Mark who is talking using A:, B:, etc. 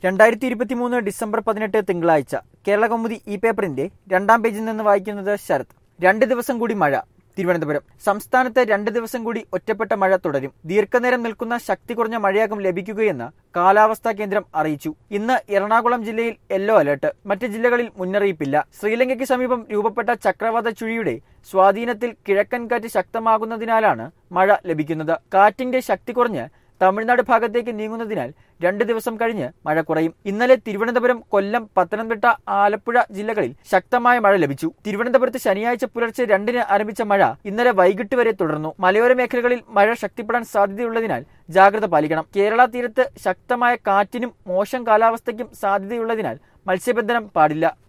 A: രണ്ടായിരത്തി ഇരുപത്തി മൂന്ന് ഡിസംബർ പതിനെട്ട് തിങ്കളാഴ്ച കേരള കൗമുദി ഈ പേപ്പറിന്റെ രണ്ടാം പേജിൽ നിന്ന് വായിക്കുന്നത് ശരത് രണ്ട് ദിവസം കൂടി മഴ തിരുവനന്തപുരം സംസ്ഥാനത്ത് രണ്ട് ദിവസം കൂടി ഒറ്റപ്പെട്ട മഴ തുടരും ദീർഘനേരം നിൽക്കുന്ന ശക്തി കുറഞ്ഞ മഴയാകും ലഭിക്കുകയെന്ന് കാലാവസ്ഥാ കേന്ദ്രം അറിയിച്ചു ഇന്ന് എറണാകുളം ജില്ലയിൽ യെല്ലോ അലർട്ട് മറ്റ് ജില്ലകളിൽ മുന്നറിയിപ്പില്ല ശ്രീലങ്കയ്ക്ക് സമീപം രൂപപ്പെട്ട ചക്രവാത ചുഴിയുടെ സ്വാധീനത്തിൽ കിഴക്കൻ കാറ്റ് ശക്തമാകുന്നതിനാലാണ് മഴ ലഭിക്കുന്നത് കാറ്റിന്റെ ശക്തി കുറഞ്ഞ് തമിഴ്നാട് ഭാഗത്തേക്ക് നീങ്ങുന്നതിനാൽ രണ്ട് ദിവസം കഴിഞ്ഞ് മഴ കുറയും ഇന്നലെ തിരുവനന്തപുരം കൊല്ലം പത്തനംതിട്ട ആലപ്പുഴ ജില്ലകളിൽ ശക്തമായ മഴ ലഭിച്ചു തിരുവനന്തപുരത്ത് ശനിയാഴ്ച പുലർച്ചെ രണ്ടിന് ആരംഭിച്ച മഴ ഇന്നലെ വൈകിട്ട് വരെ തുടർന്നു മലയോര മേഖലകളിൽ മഴ ശക്തിപ്പെടാൻ സാധ്യതയുള്ളതിനാൽ ജാഗ്രത പാലിക്കണം കേരള തീരത്ത് ശക്തമായ കാറ്റിനും മോശം കാലാവസ്ഥയ്ക്കും സാധ്യതയുള്ളതിനാൽ മത്സ്യബന്ധനം പാടില്ല